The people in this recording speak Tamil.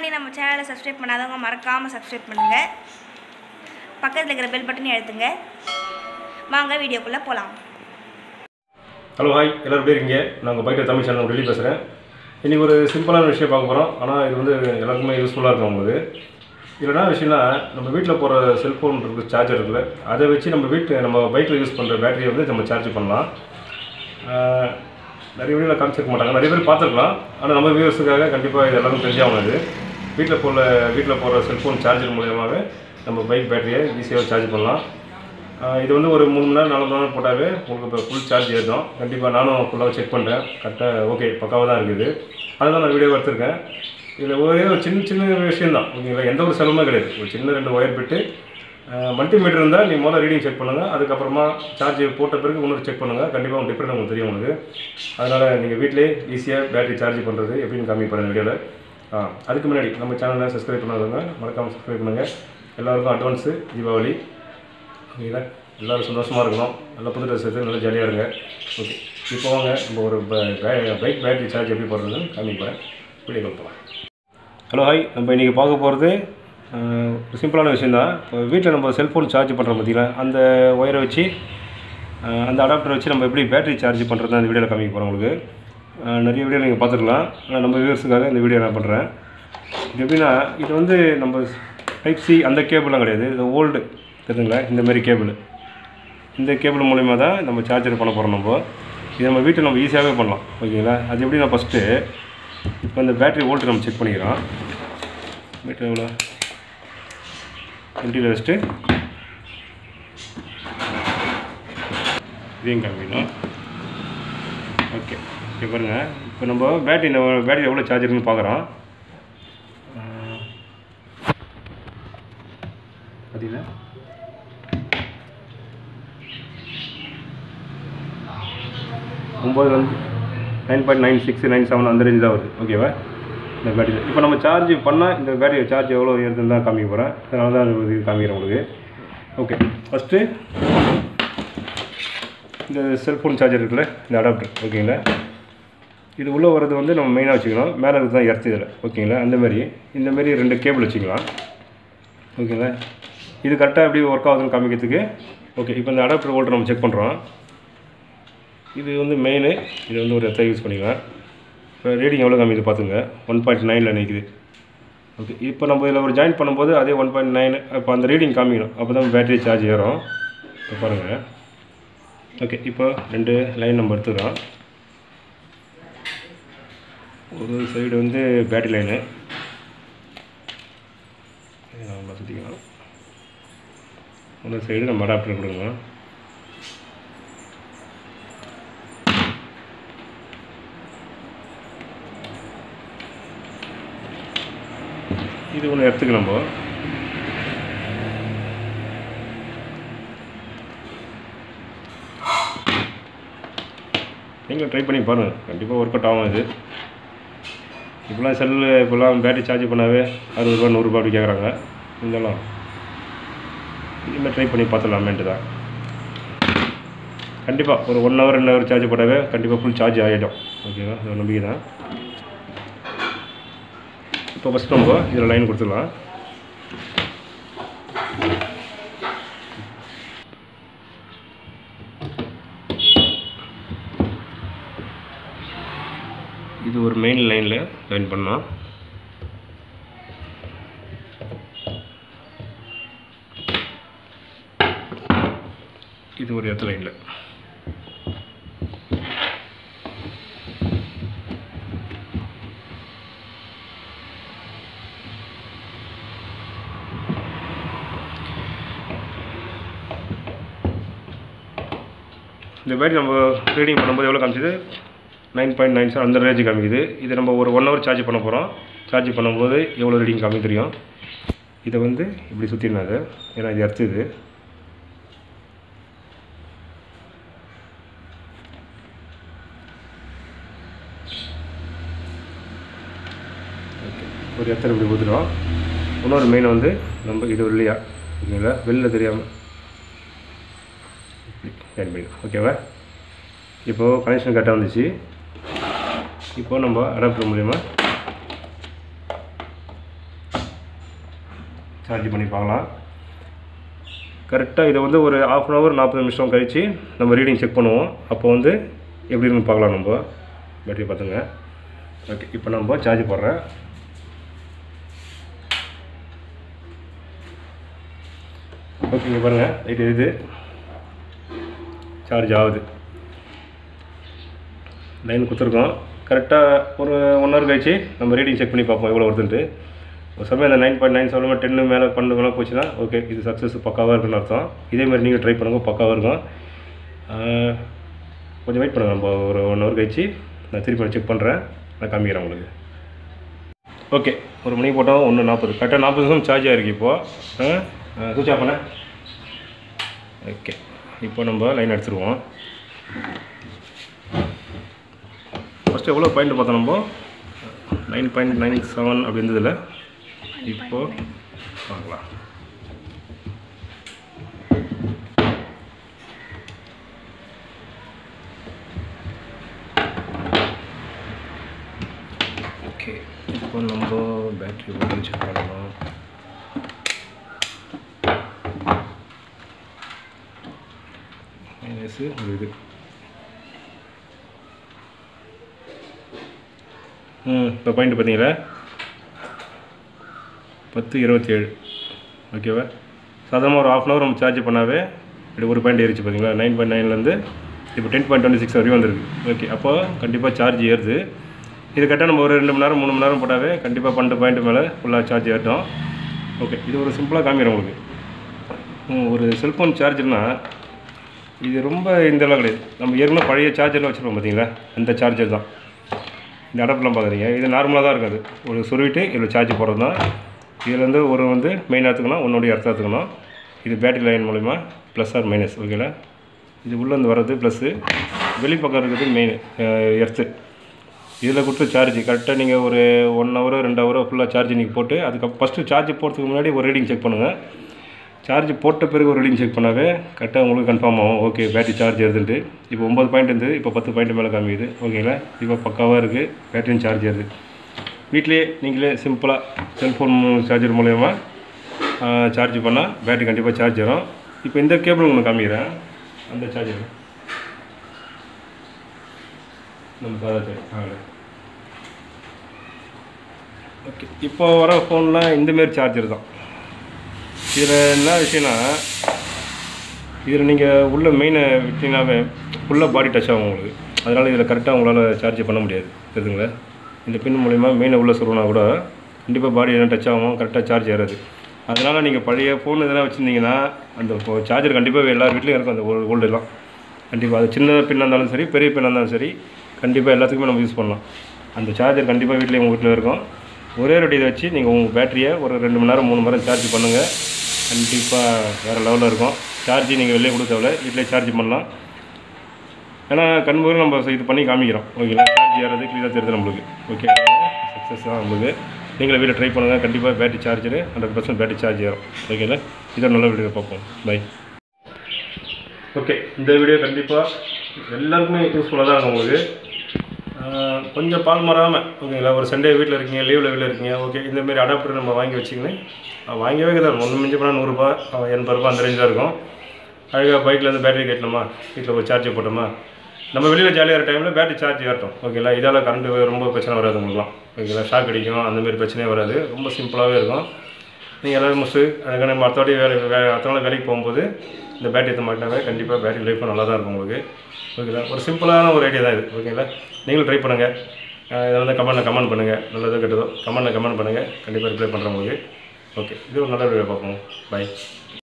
முன்னாடி நம்ம சேனலை சப்ஸ்கிரைப் பண்ணாதவங்க மறக்காமல் சப்ஸ்கிரைப் பண்ணுங்கள் பக்கத்தில் இருக்கிற பெல் பட்டனை அழுத்துங்க வாங்க வீடியோக்குள்ளே போகலாம் ஹலோ ஹாய் எல்லோரும் எப்படி இருக்கீங்க நான் உங்கள் பைக்கில் தமிழ் சேனல் டெல்லி பேசுகிறேன் இன்றைக்கி ஒரு சிம்பிளான விஷயம் பார்க்க போகிறோம் ஆனால் இது வந்து எல்லாருக்குமே யூஸ்ஃபுல்லாக இருக்கும் உங்களுக்கு இதில் என்ன விஷயம்னா நம்ம வீட்டில் போகிற செல்ஃபோன் இருக்குது சார்ஜர் இருக்குல்ல அதை வச்சு நம்ம வீட்டு நம்ம பைக்கில் யூஸ் பண்ணுற பேட்டரியை வந்து நம்ம சார்ஜ் பண்ணலாம் ஆஹ், நிறைய வீடியோவில் காமிச்சிருக்க மாட்டாங்க நிறைய பேர் பார்த்துருக்கலாம் ஆனால் நம்ம வியூவர்ஸுக்காக கண்டிப்பாக இது எல்லாரும் தெரிஞ்சாகும் இது வீட்டில் போகிற வீட்டில் போகிற செல்ஃபோன் சார்ஜர் மூலியமாக நம்ம பைக் பேட்டரியை ஈஸியாக சார்ஜ் பண்ணலாம் ஆஹ் இது வந்து ஒரு மூணு மணி நேரம் நாலு மணி நேரம் போட்டாவே உங்களுக்கு இப்போ ஃபுல் சார்ஜ் ஏறும் கண்டிப்பாக நானும் ஃபுல்லாக செக் பண்ணுறேன் கரெக்டாக ஓகே பக்காவாக தான் இருக்குது அதுதான் நான் வீடியோ எடுத்திருக்கேன் இதில் ஒரே ஒரு சின்ன சின்ன விஷயம் தான் ஓகேங்களா எந்த ஒரு செலவுமே கிடையாது ஒரு சின்ன ரெண்டு ஒயர் பிட்டு மல்டிமீட்டர் இருந்தால் நீ முதல்ல ரீடிங் செக் பண்ணுங்கள் அதுக்கப்புறமா சார்ஜ் போட்ட பிறகு இன்னொரு செக் பண்ணுங்கள் கண்டிப்பாக உங்களுக்கு டிஃப்ரெண்ட் உங்களுக்கு தெரியும் உங்களுக்கு அதனால் நீங்கள் வீட்டிலே ஈஸியாக பேட்டரி சார்ஜ் பண்ணுறது எப்படின்னு காமி போகிறேன் வீடியோவில் ஆ அதுக்கு முன்னாடி நம்ம சேனலை சப்ஸ்கிரைப் பண்ணாதவங்க மறக்காமல் சப்ஸ்கிரைப் பண்ணுங்கள் எல்லாருக்கும் அட்வான்ஸு தீபாவளி ஓகேங்களா எல்லோரும் சந்தோஷமாக இருக்கணும் நல்ல புது ட்ரெஸ் எடுத்து நல்லா ஜாலியாக இருங்க ஓகே இப்போ வாங்க நம்ம ஒரு பைக் பேட்டரி சார்ஜ் எப்படி போடுறதுன்னு காமிக்கிறேன் வீடியோ போகலாம் ஹலோ ஹாய் நம்ம இன்றைக்கி பார்க்க போகிறது ஒரு சிம்பிளான விஷயம் தான் இப்போ வீட்டில் நம்ம செல்ஃபோன் சார்ஜ் பண்ணுறோம் பார்த்தீங்களா அந்த ஒயரை வச்சு அஹ், அந்த அடாப்டரை வச்சு நம்ம எப்படி பேட்டரி சார்ஜ் பண்ணுறது அந்த வீடியோவில் காமிக்க போகிறோம் உங்களுக்கு அஹ், நிறைய வீடியோ நீங்கள் பார்த்துக்கலாம் ஆனால் நம்ம வியூவர்ஸுக்காக இந்த வீடியோ நான் பண்ணுறேன் இது எப்படின்னா இது வந்து நம்ம டைப் சி அந்த கேபிள்லாம் கிடையாது இது ஓல்டு தெரியுங்களா இந்த மாதிரி கேபிள் இந்த கேபிள் மூலிமா தான் நம்ம சார்ஜர் பண்ண போகிறோம் நம்ம இது நம்ம வீட்டில் நம்ம ஈஸியாகவே பண்ணலாம் ஓகேங்களா அது எப்படி நான் ஃபஸ்ட்டு இப்போ இந்த பேட்டரி வோல்ட் நம்ம செக் பண்ணிக்கிறோம் மீட்டர் எவ்வளோ டுவெண்ட்டியில் வச்சுட்டு இதையும் காமிக்கணும் ஓகே இப்போ பாருங்கள் இப்போ நம்ம பேட்டரி நம்ம பேட்டரி எவ்வளோ சார்ஜ் இருக்குன்னு பார்க்குறோம் பார்த்தீங்களா ஒம்பது வந்து nine point nine six nine seven அந்த ரேஞ்ச் தான் வருது ஓகேவா இந்த பேட்டரி இப்போ நம்ம சார்ஜ் பண்ணால் இந்த பேட்டரி சார்ஜ் எவ்வளோ ஏறுதுன்னு தான் காமிக்க போகிறேன் அதனால தான் இது காமிக்கிறேன் உங்களுக்கு ஓகே ஃபஸ்ட்டு இந்த செல்ஃபோன் சார்ஜர் இருக்குல்ல இந்த அடாப்டர் ஓகேங்களா இது உள்ளே வர்றது வந்து நம்ம மெயினாக வச்சுக்கணும் மேலே இருக்கிறது தான் எர்த்து இதில் ஓகேங்களா அந்த மாதிரி இந்த மாதிரி ரெண்டு கேபிள் வச்சுக்கலாம் ஓகேங்களா இது கரெக்டாக எப்படி ஒர்க் ஆகுதுன்னு காமிக்கிறதுக்கு ஓகே இப்போ இந்த அடாப்டர் வோல்ட் நம்ம செக் பண்ணுறோம் இது வந்து மெயின் இது வந்து ஒரு எத்தை யூஸ் பண்ணிக்கலாம் இப்போ ரீடிங் எவ்வளோ காமிக்குது பார்த்துங்க ஒன் பாயிண்ட் நைனில் நிற்குது ஓகே இப்போ நம்ம இதில் ஒரு ஜாயின் பண்ணும்போது அதே ஒன் பாயிண்ட் நைன் இப்போ அந்த ரீடிங் காமிக்கணும் அப்போ தான் பேட்டரி சார்ஜ் ஏறும் இப்போ பாருங்கள் ஓகே இப்போ ரெண்டு லைன் நம்ம எடுத்துக்கிறோம் ஒரு சைடு வந்து பேட்டரி லைனு நம்ம சுற்றிக்கலாம் இன்னொரு சைடு நம்ம அடாப்டர் கொடுங்க இது ஒன்று எடுத்துக்க நம்ம நீங்கள் ட்ரை பண்ணி பாருங்கள் கண்டிப்பாக ஒர்க் அவுட் ஆகும் இது இப்போலாம் செல்லு இப்போலாம் பேட்டரி சார்ஜ் பண்ணாவே அறுபது ரூபா நூறுரூபா அப்படி கேட்குறாங்க இருந்தாலும் இனிமேல் ட்ரை பண்ணி பார்த்துலாமேன்ட்டு தான் கண்டிப்பாக ஒரு ஒன் ஹவர் ரெண்டு ஹவர் சார்ஜ் போட்டாவே கண்டிப்பாக ஃபுல் சார்ஜ் ஆகிடும் ஓகேவா அது ஒரு நம்பிக்கை தான் இப்போ ஃபஸ்ட் நம்ம இதில் லைன் கொடுத்துடலாம் இது ஒரு மெயின் லைனில் ஜாயின் பண்ணோம் இது ஒரு இடத்துல லைனில் இந்த பேட்டரி நம்ம ரீடிங் பண்ணும்போது எவ்வளோ காமிச்சது நைன் பாயிண்ட் நைன் செவன் அந்த ரேஞ்சு காமிக்குது இது நம்ம ஒரு ஒன் ஹவர் சார்ஜ் பண்ண போகிறோம் சார்ஜ் பண்ணும்போது எவ்வளோ ரீடிங் காமி தெரியும் இதை வந்து இப்படி சுற்றிடணும் அது ஏன்னா இது அறுத்துது ஓகே ஒரு இடத்துல இப்படி ஊற்றுறோம் இன்னொரு மெயின் வந்து நம்ம இது இல்லையா ஓகேங்களா வெளில தெரியாமல் ஜாயின் பண்ணி ஓகேவா இப்போது கனெக்ஷன் கரெக்டாக வந்துச்சு இப்போ நம்ம அடாப்டர் மூலிமா சார்ஜ் பண்ணி பார்க்கலாம் கரெக்டாக இதை வந்து ஒரு ஆஃப் அன் ஹவர் நாற்பது நிமிஷம் கழித்து நம்ம ரீடிங் செக் பண்ணுவோம் அப்போ வந்து எப்படி இருக்குன்னு பார்க்கலாம் நம்ம பேட்டரி பார்த்துங்க ஓகே இப்போ நம்ம சார்ஜ் போடுறேன் ஓகே இங்கே பாருங்கள் லைட் எரியுது சார்ஜ் ஆகுது லைன் கொடுத்துருக்கோம் கரெக்டாக ஒரு ஒன் ஹவர் கழிச்சு நம்ம ரீடிங் செக் பண்ணி பார்ப்போம் எவ்வளோ வருதுன்ட்டு ஒரு சமயம் அந்த nine point nine seven ten மேலே பன்னெண்டு மேலே போச்சுன்னா ஓகே இது சக்ஸஸ் பக்காவாக இருக்குன்னு அர்த்தம் இதே மாதிரி நீங்கள் ட்ரை பண்ணுங்க பக்காவாக இருக்கும் ஆஹ், கொஞ்சம் வெயிட் பண்ணுங்கள் நம்ம ஒரு ஒன் ஹவர் கழிச்சு நான் திருப்பி செக் பண்ணுறேன் நான் காமிக்கிறேன் உங்களுக்கு ஓகே ஒரு மணி போட்டோம் ஒன்று நாற்பது கரெக்டாக நாற்பது நிமிஷம் சார்ஜ் ஆகிருக்கு இப்போது சுவிட்ச் ஆஃப் பண்ண ஓகே இப்போ நம்ம லைன் எடுத்துருவோம் ஃபஸ்ட்டு எவ்வளோ பாயிண்ட் பார்த்தோம் நம்ம நைன் பாயிண்ட் நைன் செவன் அப்படி இருந்ததில்ல இப்போது பார்க்கலாம் ஓகே இப்போ நம்ம பேட்ரி ஓடி செக் பண்ணணும் மைனஸ் ஒரு இது ம் இப்போ பாயிண்ட் பார்த்தீங்களா பத்து இருபத்தி ஏழு ஓகேவா சாதாரணமாக ஒரு ஆஃப் அன் ஹவர் நம்ம சார்ஜ் பண்ணாவே இப்படி ஒரு பாயிண்ட் ஏறிச்சு பார்த்தீங்களா நைன் பாயிண்ட் நைன்லேருந்து இப்போ டென் பாயிண்ட் டுவெண்ட்டி சிக்ஸ் வரையும் வந்திருக்கு ஓகே அப்போ கண்டிப்பாக சார்ஜ் ஏறுது இது கரெக்டாக நம்ம ஒரு ரெண்டு மணி நேரம் மூணு மணி நேரம் போட்டாவே கண்டிப்பாக பன்னெண்டு பாயிண்ட் மேலே ஃபுல்லாக சார்ஜ் ஏறட்டும் ஓகே இது ஒரு சிம்பிளாக காமிக்கிறேன் உங்களுக்கு ம், ஒரு செல்ஃபோன் சார்ஜர்னால் இது ரொம்ப இந்த அளவு கிடையாது நம்ம ஏற்கனவே பழைய சார்ஜர்லாம் வச்சுருப்போம் பார்த்தீங்களா அந்த சார்ஜர் தான் இந்த அடப்பெலாம் பார்க்குறீங்க இது நார்மலாக தான் இருக்காது ஒரு சொருவிட்டு இதில் சார்ஜ் போடுறது தான் இதில் வந்து ஒரு வந்து மெயின் எடுத்துக்கணும் ஒன்றுடைய எர்த் எடுத்துக்கணும் இது பேட்டரி லைன் மூலிமா ப்ளஸ் ஆர் மைனஸ் ஓகேங்களா இது உள்ளேருந்து வர்றது ப்ளஸ்ஸு வெளிப்பக்கம் இருக்கிறது மெயின் எர்த்து இதில் கொடுத்து சார்ஜ் கரெக்டாக நீங்கள் ஒரு ஒன் ஹவரோ ரெண்டு ஹவரோ ஃபுல்லாக சார்ஜ் நீங்கள் போட்டு அதுக்கு ஃபஸ்ட்டு சார்ஜ் போகிறதுக்கு முன்னாடி ஒரு ரீடிங் செக் பண்ணுங்கள் சார்ஜ் போட்ட பிறகு ஒரு ரீடிங் செக் பண்ணாவே கரெக்டாக உங்களுக்கு கன்ஃபார்ம் ஆகும் ஓகே பேட்டரி சார்ஜ் ஏறுதுன்ட்டு இப்போ ஒம்பது பாயிண்ட் இருந்தது இப்போ பத்து பாயிண்ட் மேலே காமிக்குது ஓகேங்களா இப்போ பக்காவாக இருக்குது பேட்டரியும் சார்ஜ் ஏறுது வீட்டிலேயே நீங்களே சிம்பிளாக செல்ஃபோன் சார்ஜர் மூலயமா சார்ஜ் பண்ணால் பேட்டரி கண்டிப்பாக சார்ஜ் ஏறும் இப்போ இந்த கேபிள் உங்களுக்கு காமிக்கிறேன் அந்த சார்ஜர் நம்ம சாதா சார்ஜ் ஆ ஓகே இப்போ வர ஃபோன்லாம் இந்தமாரி சார்ஜர் தான் இதில் என்ன விஷயம்னா இதில் நீங்கள் உள்ள மெயினை விட்டிங்கனாவே ஃபுல்லாக பாடி டச் ஆகும் உங்களுக்கு அதனால் இதில் கரெக்டாக உங்களால் சார்ஜ் பண்ண முடியாது தெரியுதுங்களா இந்த பின் மூலிமா மெயினை உள்ளே சொருவினா கூட கண்டிப்பாக பாடி எல்லாம் டச் ஆகும் கரெக்டாக சார்ஜ் ஏறாது அதனால் நீங்கள் பழைய ஃபோன் இதெல்லாம் வச்சுருந்தீங்கன்னா அந்த சார்ஜர் கண்டிப்பாக எல்லார் வீட்லேயும் இருக்கும் அந்த ஓல்டு எல்லாம் கண்டிப்பாக அது சின்ன பின்னாக இருந்தாலும் சரி பெரிய பின்னாக இருந்தாலும் சரி கண்டிப்பாக எல்லாத்துக்குமே நம்ம யூஸ் பண்ணலாம் அந்த சார்ஜர் கண்டிப்பாக வீட்டில் உங்கள் வீட்டில் இருக்கும் ஒரே ஒரு இதை வச்சு நீங்கள் உங்கள் பேட்டரியை ஒரு ரெண்டு மணி நேரம் மூணு மணி நேரம் சார்ஜ் பண்ணுங்கள் கண்டிப்பாக வேறு லெவலில் இருக்கும் சார்ஜ் நீங்கள் வெளியே கொடுக்க தேவையில்ல வீட்டிலே சார்ஜ் பண்ணலாம் ஏன்னா கண்பூர் நம்ம இது பண்ணி காமிக்கிறோம் ஓகேங்களா சார்ஜ் ஏறது கிளியராக தெரியுது நம்மளுக்கு ஓகே சக்ஸஸ் தான் நம்மளுக்கு நீங்களும் வீட்டில் ட்ரை பண்ணுங்கள் கண்டிப்பாக battery charger hundred percent battery charge ஏறும் ஓகேங்களா இதை நல்ல வீடியோ பார்ப்போம் பை ஓகே இந்த வீடியோ கண்டிப்பாக எல்லாருக்குமே யூஸ்ஃபுல்லாக தான் இருக்கும் உங்களுக்கு ஆஹ் கொஞ்சம் பால் மாறாமல் ஓகேங்களா ஒரு சண்டே வீட்டில் இருக்கீங்க லீவில் வீட்டில் இருக்கீங்க ஓகே இந்தமாரி அடாப்டர் நம்ம வாங்கி வச்சிங்கன்னு ஆஹ் வாங்கவே தான் ஒன்று மிஞ்சி போனால் நூறுரூபா ஆஹ் எண்பது ரூபா அந்த ரேஞ்ச் தான் இருக்கும் அழகாக பைக்கில் இருந்து பேட்டரி கட்டணுமா வீட்டில் ஒரு சார்ஜர் போட்டோமா நம்ம வெளியில் ஜாலியாக இருக்க டைமில் பேட்டரி சார்ஜ் ஏறட்டும் ஓகேங்களா இதால் கரண்ட்டு ரொம்ப பிரச்சனை வராது உங்களுக்குலாம் ஓகேங்களா ஷாக் அடிக்கும் அந்த மாதிரி பிரச்சனையே வராது ரொம்ப சிம்பிளாகவே இருக்கும் நீங்கள் எல்லோரும் முடிச்சு அதுக்கான நம்ம அடுத்தவாட்டி வேலை வே அடுத்த நாள் வேலைக்கு போகும்போது இந்த பேட்டரி எடுத்து மாட்டினாவே கண்டிப்பாக பேட்டரி லைஃப் நல்லா தான் இருக்கும் உங்களுக்கு ஓகேங்களா ஒரு சிம்பிளான ஒரு ஐடியா தான் இது ஓகேங்களா நீங்களும் ட்ரை பண்ணுங்கள் இதை வந்து கமெண்ட்டில் கமெண்ட் பண்ணுங்கள் நல்லதோ கெட்டதோ கமெண்ட்டில் கமெண்ட் பண்ணுங்கள் கண்டிப்பாக ரிப்ளை பண்ணுறேன் உங்களுக்கு ஓகே இது ஒரு நல்ல வீடியோ பார்ப்போம் பை